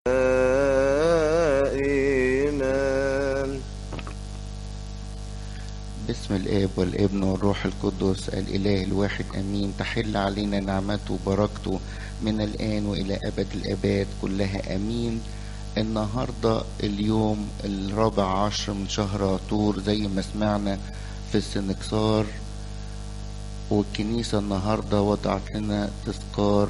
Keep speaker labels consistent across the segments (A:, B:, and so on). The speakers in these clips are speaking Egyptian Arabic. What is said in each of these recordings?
A: إيمان
B: باسم الاب والابن والروح القدس الاله الواحد امين تحل علينا نعمته وبركته من الان والى ابد الاباد كلها امين النهارده اليوم الرابع عشر من شهر عطور زي ما سمعنا في السنكسار والكنيسة النهاردة وضعت لنا تذكار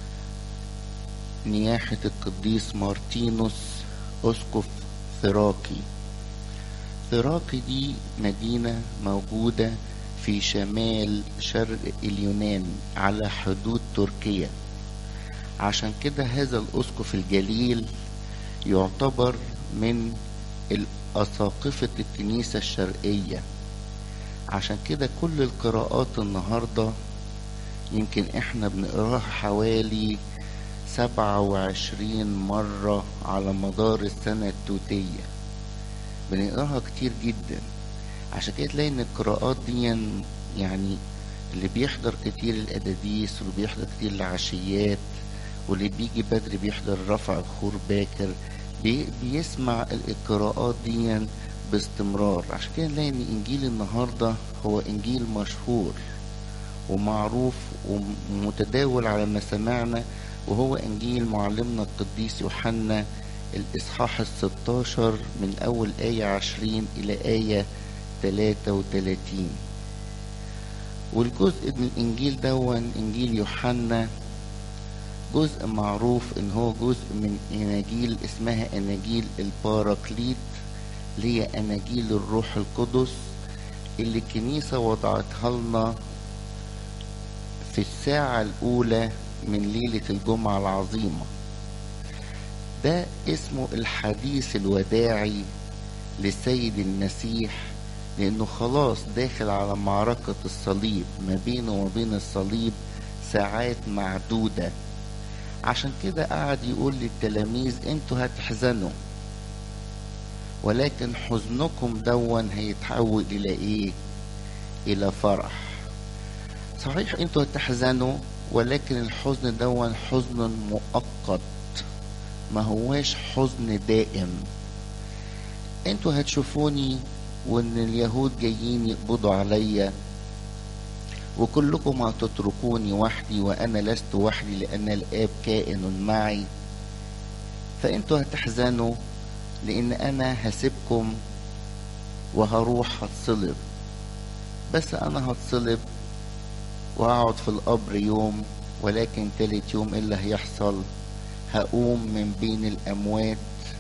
B: نياحة القديس مارتينوس أسقف ثراكي ثراقي دي مدينة موجودة في شمال شرق اليونان على حدود تركيا عشان كده هذا الأسقف الجليل يعتبر من الأساقفة الكنيسة الشرقية عشان كده كل القراءات النهاردة يمكن احنا بنقراها حوالي سبعة وعشرين مرة على مدار السنة التوتية بنقراها كتير جدا عشان كده تلاقي ان القراءات دي يعني اللي بيحضر كتير الأداديس واللي بيحضر كتير العشيات واللي بيجي بدري بيحضر رفع الخور باكر بي بيسمع القراءات دي باستمرار عشان كده نلاقي ان انجيل النهارده هو انجيل مشهور ومعروف ومتداول على مسامعنا وهو انجيل معلمنا القديس يوحنا الاصحاح الستاشر من اول آية عشرين الى آية تلاتة وتلاتين والجزء من الانجيل دون انجيل يوحنا جزء معروف ان هو جزء من اناجيل اسمها اناجيل الباراكليت اللي هي اناجيل الروح القدس اللي الكنيسة وضعتها لنا في الساعة الأولى من ليلة الجمعة العظيمة ده اسمه الحديث الوداعي للسيد المسيح لأنه خلاص داخل على معركة الصليب ما بينه وما بين الصليب ساعات معدودة عشان كده قعد يقول للتلاميذ انتوا هتحزنوا ولكن حزنكم دون هيتحول الى ايه الى فرح صحيح انتوا هتحزنوا ولكن الحزن دون حزن مؤقت ما هواش حزن دائم انتوا هتشوفوني وان اليهود جايين يقبضوا عليا وكلكم هتتركوني وحدي وانا لست وحدي لان الاب كائن معي فانتوا هتحزنوا لان انا هسيبكم وهروح هتصلب بس انا هتصلب وهقعد في القبر يوم ولكن تالت يوم ايه اللي هيحصل هقوم من بين الاموات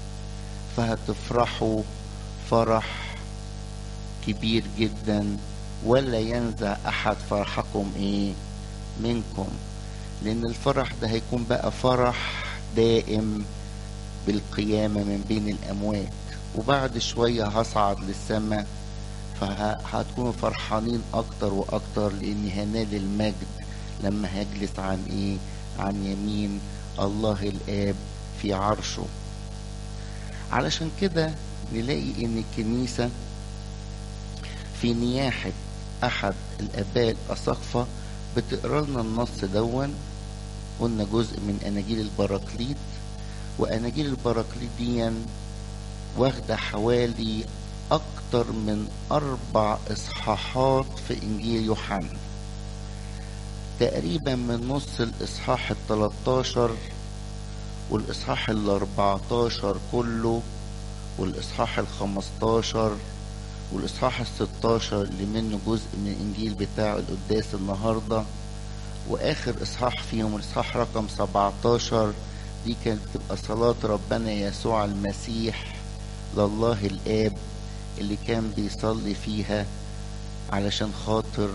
B: فهتفرحوا فرح كبير جدا ولا ينزع احد فرحكم ايه منكم لان الفرح ده هيكون بقى فرح دائم بالقيامة من بين الأموات وبعد شوية هصعد للسماء فهتكونوا فرحانين أكتر وأكتر لأني هنال المجد لما هجلس عن إيه عن يمين الله الآب في عرشه علشان كده نلاقي إن الكنيسة في نياحة أحد الآباء الأساقفة بتقرا لنا النص دون قلنا جزء من أناجيل البراكليت وأناجيل البراكليت دي واخدة حوالي أكتر من أربع إصحاحات في إنجيل يوحنا تقريبا من نص الإصحاح التلاتاشر والإصحاح الأربعتاشر كله والإصحاح الخمستاشر والإصحاح الستاشر اللي منه جزء من الإنجيل بتاع القداس النهاردة وآخر إصحاح فيهم الإصحاح رقم سبعتاشر دي كانت بتبقى صلاة ربنا يسوع المسيح لله الآب اللي كان بيصلي فيها علشان خاطر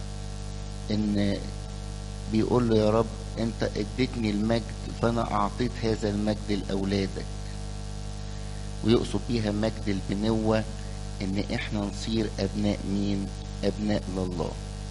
B: إن بيقول له يا رب أنت اديتني المجد فأنا أعطيت هذا المجد لأولادك ويقصد بيها مجد البنوة إن إحنا نصير أبناء مين؟ أبناء لله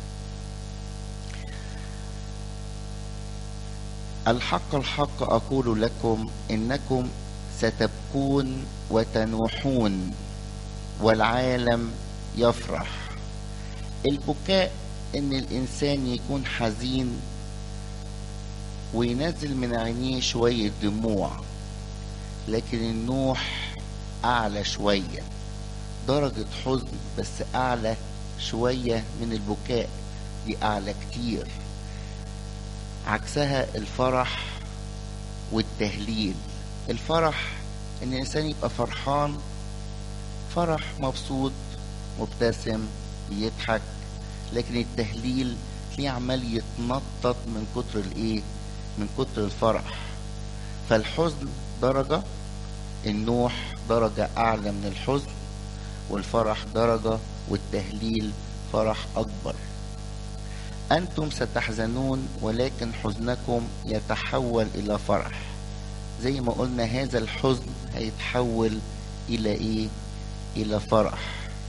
B: الحق الحق أقول لكم إنكم ستبكون وتنوحون والعالم يفرح البكاء إن الإنسان يكون حزين وينزل من عينيه شوية دموع لكن النوح اعلى شويه درجه حزن بس اعلى شويه من البكاء دي اعلى كتير عكسها الفرح والتهليل الفرح ان الانسان يبقى فرحان فرح مبسوط مبتسم بيضحك لكن التهليل تلاقيه عمال يتنطط من كتر الايه من كتر الفرح فالحزن درجة النوح درجة أعلى من الحزن والفرح درجة والتهليل فرح أكبر أنتم ستحزنون ولكن حزنكم يتحول إلى فرح زي ما قلنا هذا الحزن هيتحول إلى إيه؟ إلى فرح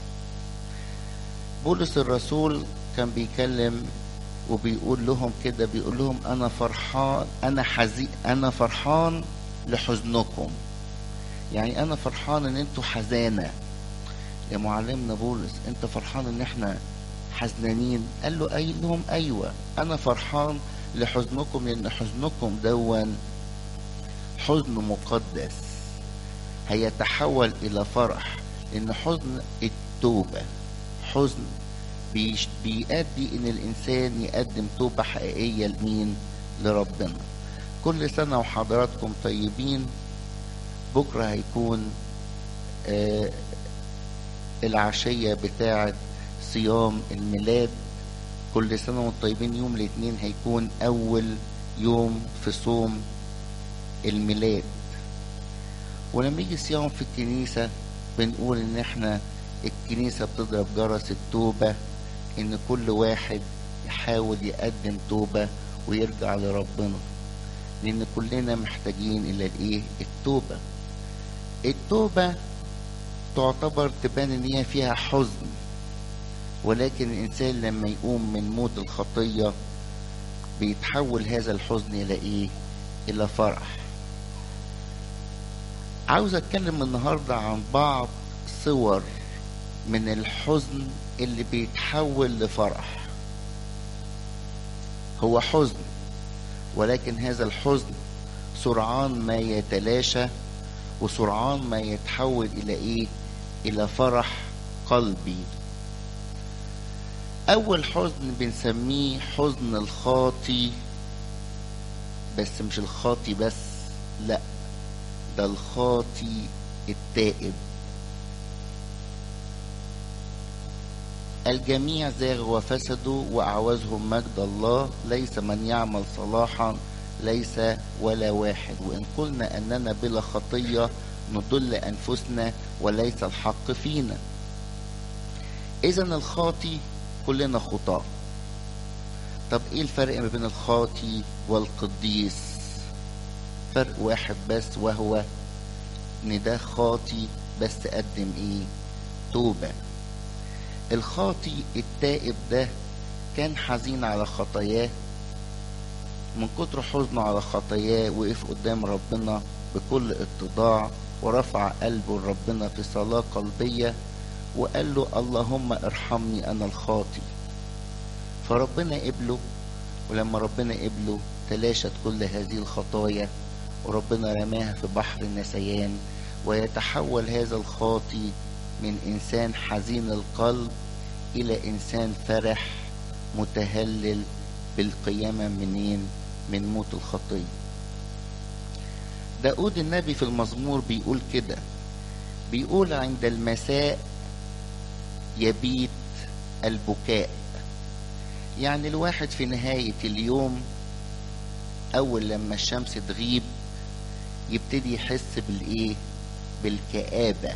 B: بولس الرسول كان بيكلم وبيقول لهم كده بيقول لهم أنا فرحان أنا حزين أنا فرحان لحزنكم يعني أنا فرحان إن أنتوا حزانة يا معلمنا بولس أنت فرحان إن إحنا حزنانين قال له قايل لهم ايوه انا فرحان لحزنكم لان حزنكم دون حزن مقدس هيتحول الى فرح لان حزن التوبه حزن بيش بيؤدي ان الانسان يقدم توبه حقيقيه لمين لربنا كل سنه وحضراتكم طيبين بكره هيكون آه العشيه بتاعه صيام الميلاد كل سنة وانتم طيبين يوم الاثنين هيكون أول يوم في صوم الميلاد ولما يجي صيام في الكنيسة بنقول إن إحنا الكنيسة بتضرب جرس التوبة إن كل واحد يحاول يقدم توبة ويرجع لربنا لأن كلنا محتاجين إلى الإيه؟ التوبة التوبة تعتبر تبان إن هي فيها حزن ولكن الإنسان لما يقوم من موت الخطية بيتحول هذا الحزن إلى إيه؟ إلى فرح. عاوز أتكلم النهاردة عن بعض صور من الحزن اللي بيتحول لفرح. هو حزن ولكن هذا الحزن سرعان ما يتلاشى وسرعان ما يتحول إلى إيه؟ إلى فرح قلبي أول حزن بنسميه حزن الخاطي بس مش الخاطي بس لا ده الخاطي التائب الجميع زاغوا وفسدوا وأعوزهم مجد الله ليس من يعمل صلاحا ليس ولا واحد وإن قلنا أننا بلا خطية نضل أنفسنا وليس الحق فينا إذا الخاطي كلنا خطاة طب ايه الفرق ما بين الخاطي والقديس فرق واحد بس وهو ان ده خاطي بس قدم ايه توبة الخاطي التائب ده كان حزين على خطاياه من كتر حزنه على خطاياه وقف قدام ربنا بكل اتضاع ورفع قلبه لربنا في صلاة قلبية وقال له اللهم ارحمني انا الخاطي فربنا قبله ولما ربنا قبله تلاشت كل هذه الخطايا وربنا رماها في بحر النسيان ويتحول هذا الخاطي من انسان حزين القلب الى انسان فرح متهلل بالقيامه منين من موت الخطيه داود النبي في المزمور بيقول كده بيقول عند المساء يبيت البكاء يعني الواحد في نهاية اليوم أول لما الشمس تغيب يبتدي يحس بالإيه؟ بالكآبة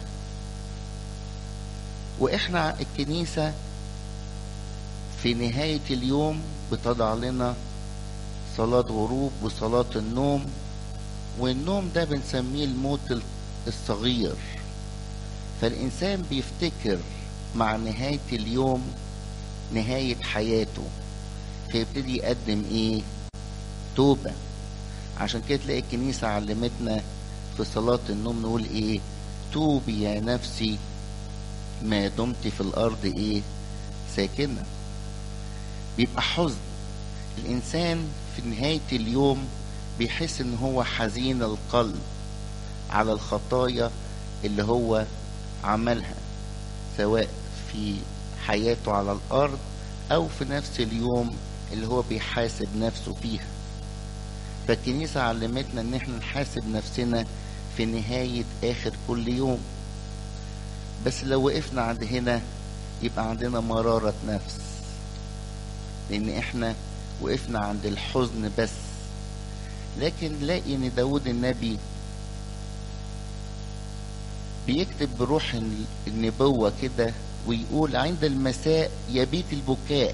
B: وإحنا الكنيسة في نهاية اليوم بتضع لنا صلاة غروب وصلاة النوم والنوم ده بنسميه الموت الصغير فالإنسان بيفتكر مع نهاية اليوم نهاية حياته فيبتدي يقدم ايه توبة عشان كده تلاقي الكنيسة علمتنا في صلاة النوم نقول ايه توبي يا نفسي ما دمت في الارض ايه ساكنة بيبقى حزن الانسان في نهاية اليوم بيحس ان هو حزين القلب على الخطايا اللي هو عملها سواء في حياته على الارض او في نفس اليوم اللي هو بيحاسب نفسه فيها فالكنيسة علمتنا ان احنا نحاسب نفسنا في نهاية اخر كل يوم بس لو وقفنا عند هنا يبقى عندنا مرارة نفس لان احنا وقفنا عند الحزن بس لكن لاقي ان داود النبي بيكتب بروح النبوة كده ويقول عند المساء يبيت البكاء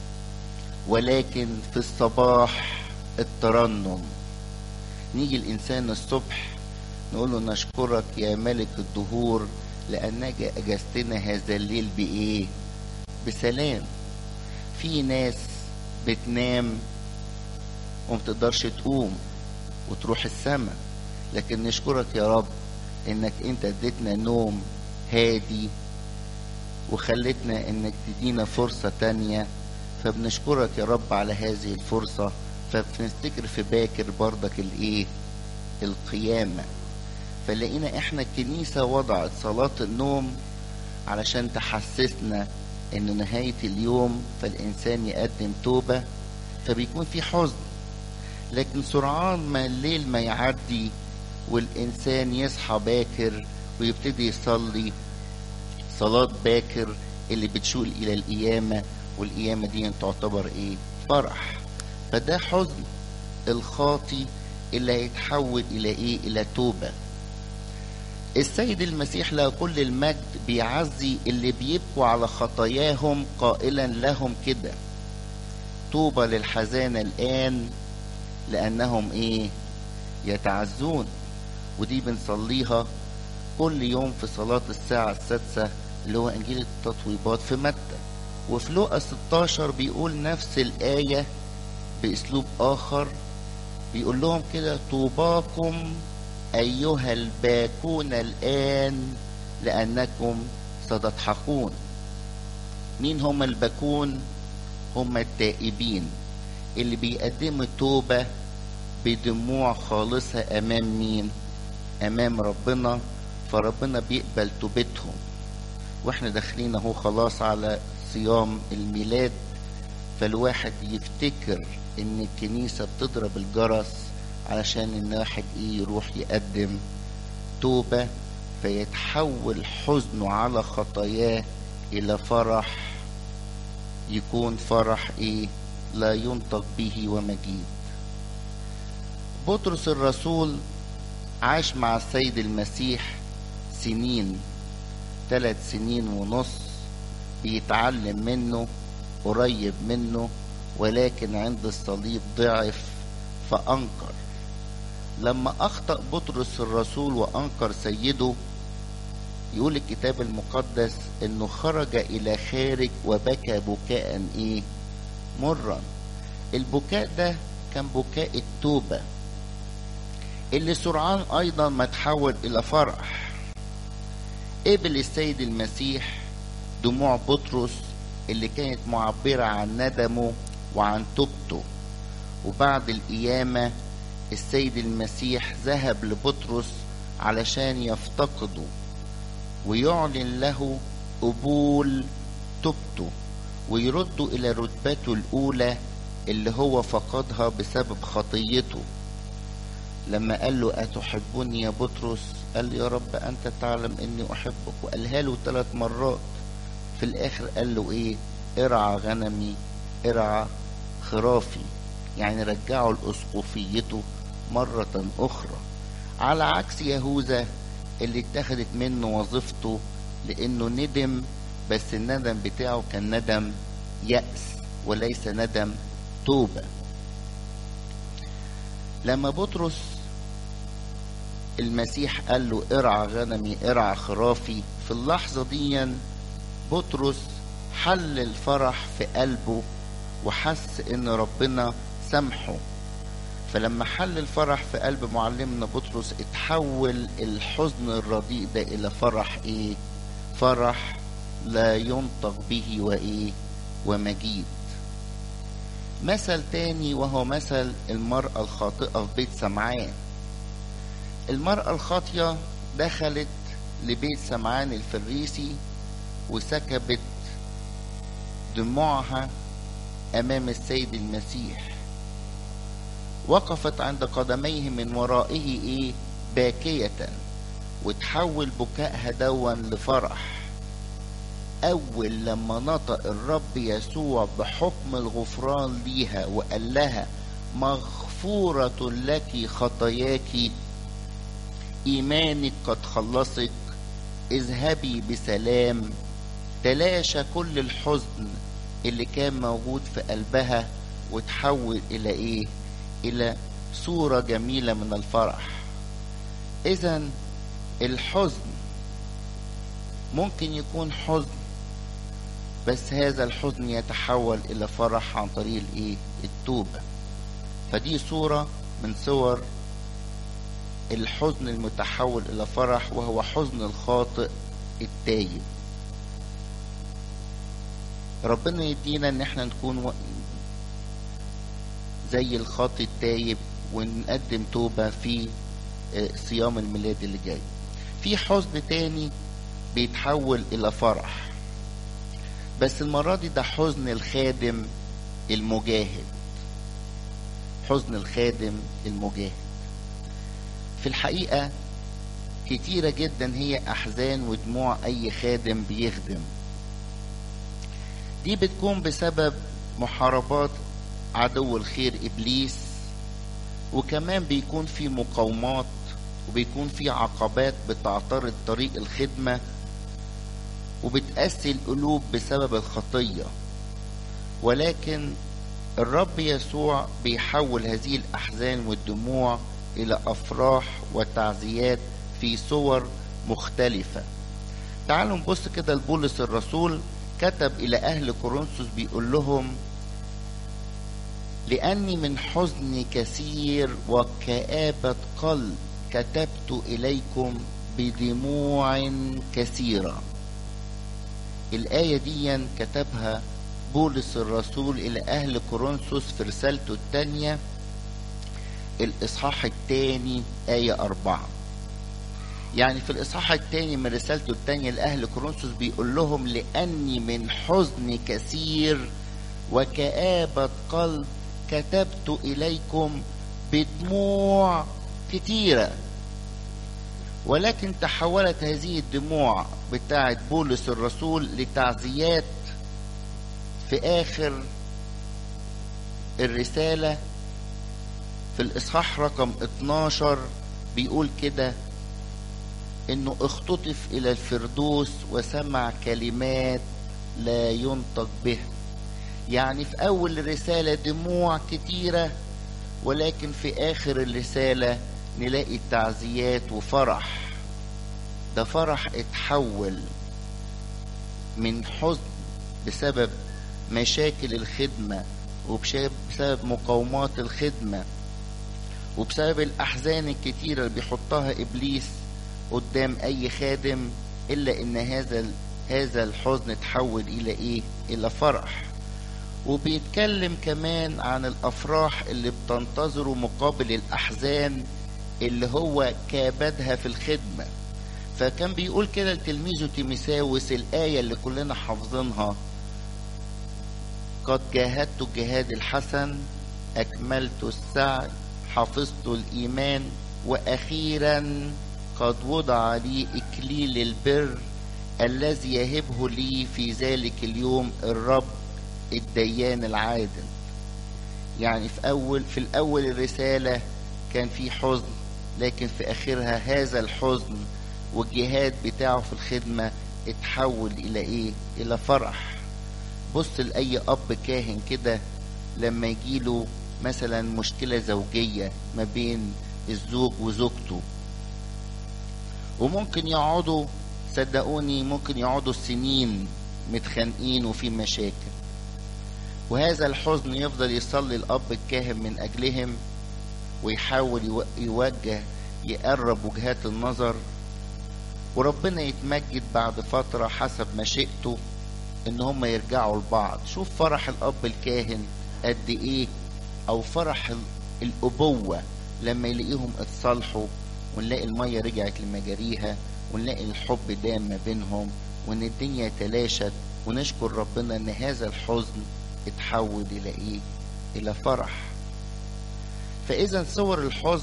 B: ولكن في الصباح الترنم نيجي الإنسان الصبح نقول له نشكرك يا ملك الدهور لأنك أجزتنا هذا الليل بإيه؟ بسلام في ناس بتنام ومتقدرش تقوم وتروح السماء لكن نشكرك يا رب انك انت اديتنا نوم هادي وخلتنا انك تدينا فرصة تانية فبنشكرك يا رب على هذه الفرصة فبنفتكر في باكر برضك الايه القيامة فلقينا احنا الكنيسة وضعت صلاة النوم علشان تحسسنا ان نهاية اليوم فالانسان يقدم توبة فبيكون في حزن لكن سرعان ما الليل ما يعدي والإنسان يصحى باكر ويبتدي يصلي صلاة باكر اللي بتشول إلى القيامة والقيامة دي تعتبر إيه؟ فرح فده حزن الخاطي اللي هيتحول إلى إيه؟ إلى توبة السيد المسيح له كل المجد بيعزي اللي بيبكوا على خطاياهم قائلا لهم كده طوبى للحزانة الآن لأنهم إيه؟ يتعزون ودي بنصليها كل يوم في صلاة الساعة السادسة اللي هو إنجيل التطويبات في متى وفي لوقا 16 بيقول نفس الآية بأسلوب آخر بيقول لهم كده طوباكم أيها الباكون الآن لأنكم ستضحكون مين هم الباكون هم التائبين اللي بيقدموا توبة بدموع خالصة أمام مين امام ربنا فربنا بيقبل توبتهم واحنا داخلين اهو خلاص على صيام الميلاد فالواحد يفتكر ان الكنيسة بتضرب الجرس علشان ان واحد ايه يروح يقدم توبة فيتحول حزنه على خطاياه الى فرح يكون فرح ايه لا ينطق به ومجيد بطرس الرسول عاش مع السيد المسيح سنين ثلاث سنين ونص بيتعلم منه قريب منه ولكن عند الصليب ضعف فأنكر لما أخطأ بطرس الرسول وأنكر سيده يقول الكتاب المقدس انه خرج الى خارج وبكى بكاء ايه مرا البكاء ده كان بكاء التوبه اللي سرعان ايضا ما تحول الى فرح قبل السيد المسيح دموع بطرس اللي كانت معبرة عن ندمه وعن توبته وبعد القيامة السيد المسيح ذهب لبطرس علشان يفتقده ويعلن له قبول توبته ويرده إلى رتبته الأولى اللي هو فقدها بسبب خطيته لما قال له أتحبني يا بطرس قال له يا رب أنت تعلم إني أحبك وقالها له ثلاث مرات في الآخر قال له إيه ارعى غنمي ارعى خرافي يعني رجعه لأسقفيته مرة أخرى على عكس يهوذا اللي اتخذت منه وظيفته لأنه ندم بس الندم بتاعه كان ندم يأس وليس ندم توبة لما بطرس المسيح قال له ارعى غنمي ارعى خرافي في اللحظة دي بطرس حل الفرح في قلبه وحس ان ربنا سامحه فلما حل الفرح في قلب معلمنا بطرس اتحول الحزن الرديء ده الى فرح ايه فرح لا ينطق به وايه ومجيد مثل تاني وهو مثل المرأة الخاطئة في بيت سمعان المرأة الخاطية دخلت لبيت سمعان الفريسي وسكبت دموعها امام السيد المسيح وقفت عند قدميه من ورائه ايه باكية وتحول بكائها دوا لفرح اول لما نطق الرب يسوع بحكم الغفران ليها وقال لها مغفورة لك خطاياك ايمانك قد خلصك اذهبي بسلام تلاشى كل الحزن اللي كان موجود في قلبها وتحول الى ايه الى صورة جميلة من الفرح اذا الحزن ممكن يكون حزن بس هذا الحزن يتحول الى فرح عن طريق الايه التوبة فدي صورة من صور الحزن المتحول الى فرح وهو حزن الخاطئ التايب ربنا يدينا ان احنا نكون زي الخاطئ التايب ونقدم توبة في صيام الميلاد اللي جاي في حزن تاني بيتحول الى فرح بس المرة دي ده حزن الخادم المجاهد حزن الخادم المجاهد في الحقيقة كتيرة جدا هي أحزان ودموع أي خادم بيخدم دي بتكون بسبب محاربات عدو الخير إبليس وكمان بيكون في مقاومات وبيكون في عقبات بتعترض طريق الخدمة وبتقسي القلوب بسبب الخطية ولكن الرب يسوع بيحول هذه الأحزان والدموع إلى أفراح وتعزيات في صور مختلفة تعالوا نبص كده لبولس الرسول كتب إلى أهل كورنثوس بيقول لهم لأني من حزن كثير وكآبة قلب كتبت إليكم بدموع كثيرة الآية دي كتبها بولس الرسول إلى أهل كورنثوس في رسالته الثانية الإصحاح الثاني آية أربعة يعني في الإصحاح الثاني من رسالته الثانية لأهل كورنثوس بيقول لهم لأني من حزن كثير وكآبة قلب كتبت إليكم بدموع كتيرة ولكن تحولت هذه الدموع بتاعت بولس الرسول لتعزيات في آخر الرسالة في الإصحاح رقم 12 بيقول كده إنه اختطف إلى الفردوس وسمع كلمات لا ينطق به يعني في أول الرسالة دموع كتيرة ولكن في آخر الرسالة نلاقي تعزيات وفرح ده فرح اتحول من حزن بسبب مشاكل الخدمة وبسبب مقاومات الخدمة وبسبب الأحزان الكتيرة اللي بيحطها إبليس قدام أي خادم إلا إن هذا هذا الحزن تحول إلى إيه؟ إلى فرح وبيتكلم كمان عن الأفراح اللي بتنتظره مقابل الأحزان اللي هو كابدها في الخدمة فكان بيقول كده لتلميذه تيميساوس الآية اللي كلنا حافظينها قد جاهدت الجهاد الحسن أكملت السعي حفظت الإيمان وأخيرا قد وضع لي إكليل البر الذي يهبه لي في ذلك اليوم الرب الديان العادل يعني في أول في الأول الرسالة كان في حزن لكن في آخرها هذا الحزن والجهاد بتاعه في الخدمة اتحول إلى إيه؟ إلى فرح بص لأي أب كاهن كده لما يجيله مثلا مشكلة زوجية ما بين الزوج وزوجته وممكن يقعدوا صدقوني ممكن يقعدوا سنين متخانقين وفي مشاكل وهذا الحزن يفضل يصلي الأب الكاهن من أجلهم ويحاول يوجه يقرب وجهات النظر وربنا يتمجد بعد فترة حسب مشيئته ان هم يرجعوا لبعض شوف فرح الاب الكاهن قد ايه او فرح الابوة لما يلاقيهم اتصالحوا ونلاقي المية رجعت لمجاريها ونلاقي الحب دام ما بينهم وان الدنيا تلاشت ونشكر ربنا ان هذا الحزن اتحول الى ايه الى فرح فاذا صور الحزن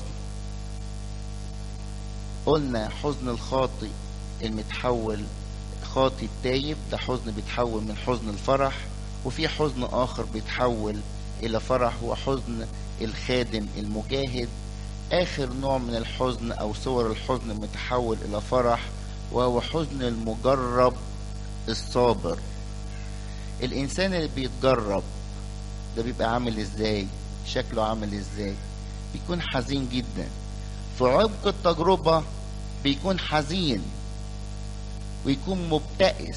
B: قلنا حزن الخاطئ المتحول خاطئ التايب ده حزن بيتحول من حزن الفرح وفي حزن اخر بيتحول الى فرح هو حزن الخادم المجاهد اخر نوع من الحزن او صور الحزن المتحول الى فرح وهو حزن المجرب الصابر الانسان اللي بيتجرب ده بيبقى عامل ازاي شكله عامل ازاي بيكون حزين جدا في عمق التجربة بيكون حزين ويكون مبتئس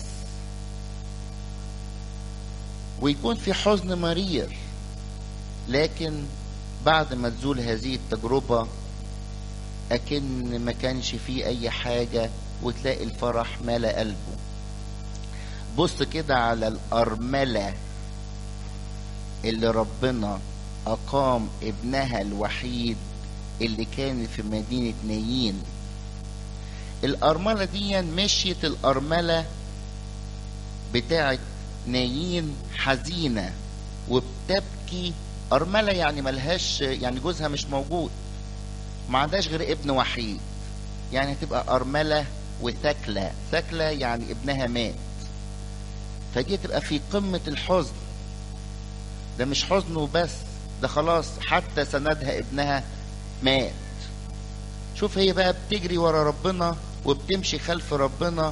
B: ويكون في حزن مرير لكن بعد ما تزول هذه التجربة أكن ما كانش فيه أي حاجة وتلاقي الفرح ملا قلبه بص كده على الأرملة اللي ربنا أقام ابنها الوحيد اللي كان في مدينة نايين الأرملة دي مشيت الأرملة بتاعت نايين حزينة وبتبكي أرملة يعني ملهاش يعني جوزها مش موجود ما عندهاش غير ابن وحيد يعني هتبقى أرملة وثكلة ثكلة يعني ابنها مات فدي تبقى في قمة الحزن ده مش حزن وبس ده خلاص حتى سندها ابنها مات شوف هي بقى بتجري ورا ربنا وبتمشي خلف ربنا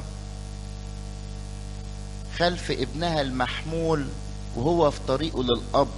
B: خلف ابنها المحمول وهو في طريقه للقبر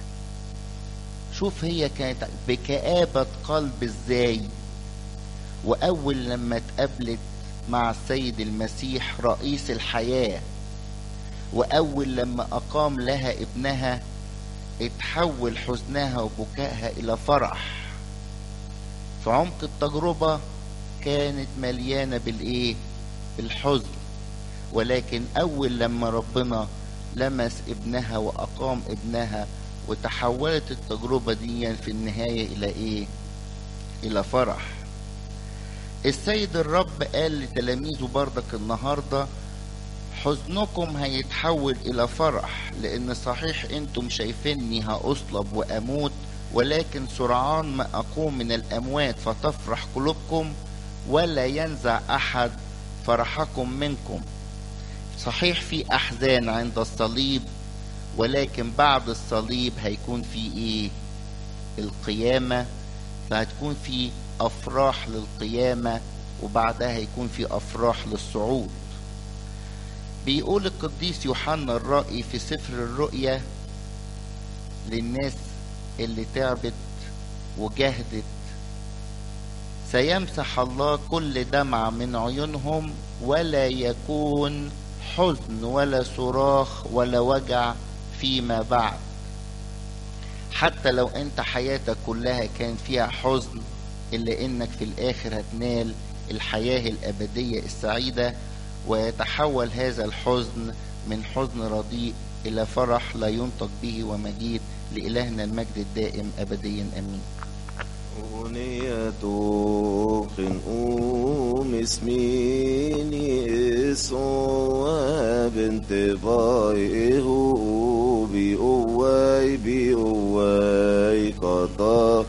B: شوف هي كانت بكآبة قلب ازاي وأول لما اتقابلت مع السيد المسيح رئيس الحياة وأول لما أقام لها ابنها اتحول حزنها وبكائها إلى فرح في عمق التجربة كانت مليانة بالإيه؟ بالحزن ولكن أول لما ربنا لمس ابنها وأقام ابنها وتحولت التجربة دي في النهاية إلى إيه؟ إلى فرح السيد الرب قال لتلاميذه بردك النهارده حزنكم هيتحول الى فرح لان صحيح انتم شايفيني هاصلب واموت ولكن سرعان ما اقوم من الاموات فتفرح قلوبكم ولا ينزع احد فرحكم منكم صحيح في احزان عند الصليب ولكن بعد الصليب هيكون في ايه القيامه فهتكون في افراح للقيامه وبعدها هيكون في افراح للصعود بيقول القديس يوحنا الرائي في سفر الرؤيا للناس اللي تعبت وجهدت سيمسح الله كل دمعة من عيونهم ولا يكون حزن ولا صراخ ولا وجع فيما بعد حتى لو انت حياتك كلها كان فيها حزن الا انك في الاخر هتنال الحياة الابدية السعيدة ويتحول هذا الحزن من حزن رديء إلى فرح لا ينطق به ومجيد لإلهنا المجد الدائم أبديا أمين
A: أغنية خنقوم اسميني إسوا بنت بايغو بيقواي بيقواي قطا